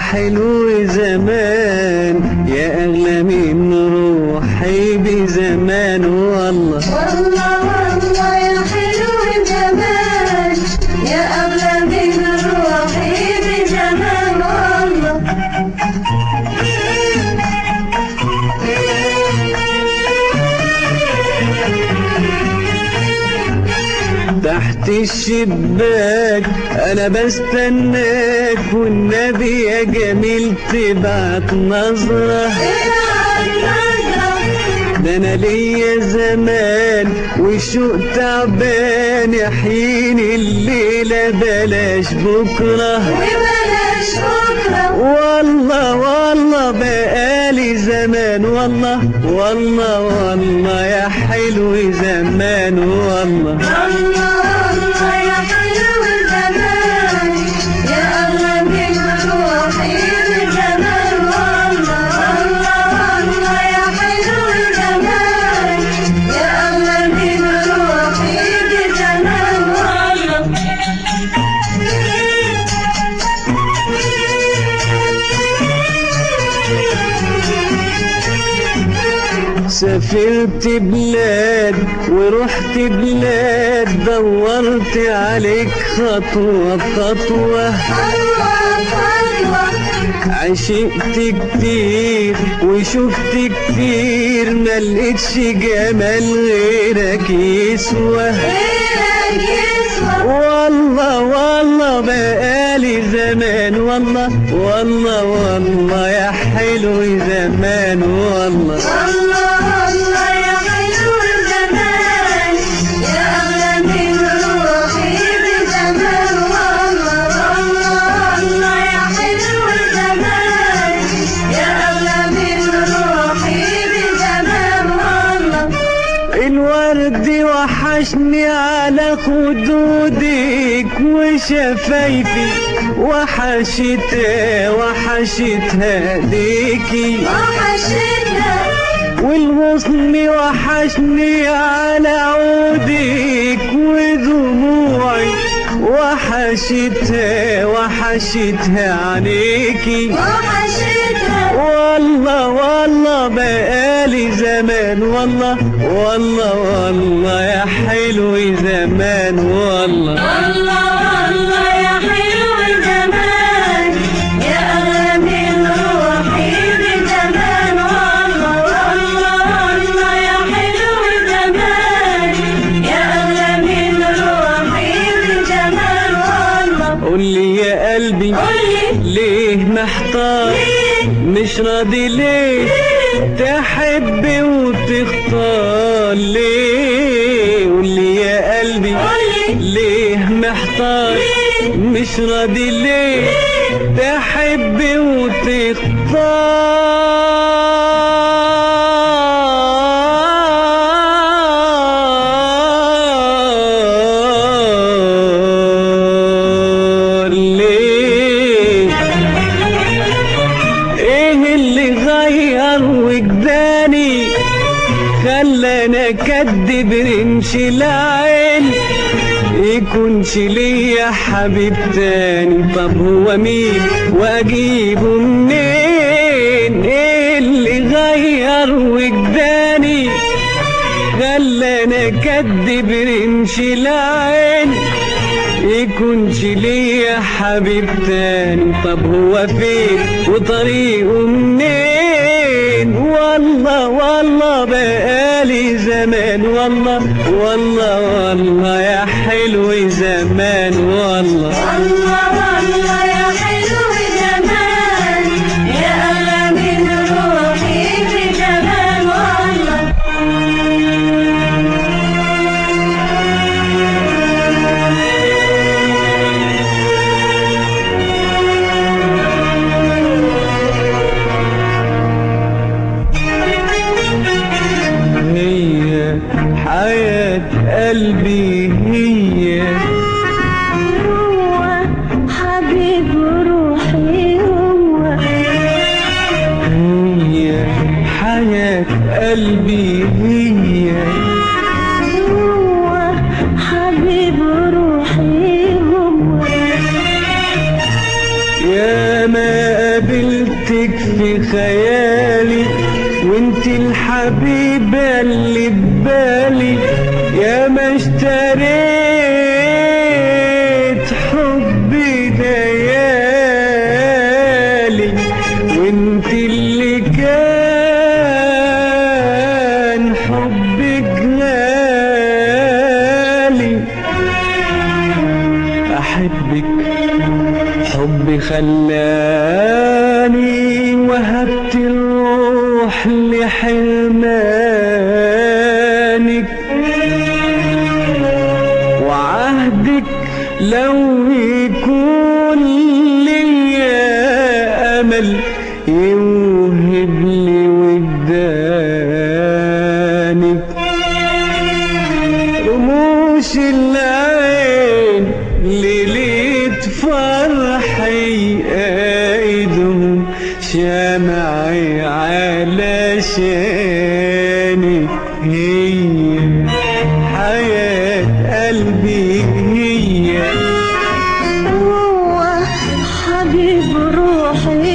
حلو زمان يا أغلى من روحي بزمان والله والله والله يا حلو جمال يا أغلى من روحي بزمان والله تحت الشباك انا بستناك والنبي يا جميل تبعت نظرة ده انا ليا زمان وشوق تعبان يحييني الليلة بلاش بكرة وبلاش بكرة والله والله بقالي زمان والله والله والله يا حلو زمان والله الله الله يا حلو زمان يا أغلى من روحي بزمان والله الله الله يا حلو زمان يا أغلى من روحي بزمان والله سافرت بلاد ورحت بلاد دورت عليك خطوة بخطوة عشقت كتير وشفت كتير ما لقيتش جمال غيرك يسوى والله والله بقالي زمان والله والله والله يا حلو زمان والله الله الله يا حلو زمان يا أغلى من روحي بزمان والله الله الله يا حلو زمان يا أغلى من روحي بزمان والله الورد وحشني على خدودك وشفايفي وحشتها وحشتها ليكي وحشتنا والغصن وحشني على عودك ودموعي وحشتها وحشتها عليكي وحشتنا والله والله بقالي زمان والله والله والله يا حلو زمان والله الله الله يا حلو زمان يا أغلى من روحي بزمان والله الله الله يا حلو زمان يا أغلى من روحي بزمان والله قول لي يا قلبي قولي ليه محتار ليه؟ مش راضي ليه تحب وتختار ليه قول لي يا قلبي قولي ليه محتار مش راضي ليه تحب وتختار ليه ايه اللي غير وجداني خلاني اكدب رمش العين يكونش ليا حبيب تاني طب هو مين واجيبه منين ايه اللي غير وجداني خلاني اكدب رمش العين يكونش ليا حبيب تاني طب هو فين وطريقه منين والله والله بقالي زمان والله والله والله يا حلو زمان والله الله الله يا حلو زمان يا أغلى من روحي بزمان والله هي حياة قلبي هي هو حبيب روحي هو هي حياة قلبي هي هو حبيب روحي هو يا ما قابلتك في خيالي وانت الحبيبة اللي ببالي يا ما اشتريت حبي ليالي وانت اللي كان حبك غالي احبك حبي خلاني وهبت الروح لحرمانك وعهدك لو يكون ليا امل يوهب لي وجدانك رموش العين ليلة فرحي ايدهم شمعي علشانك هي حياة قلبي هي هو حبيب روحي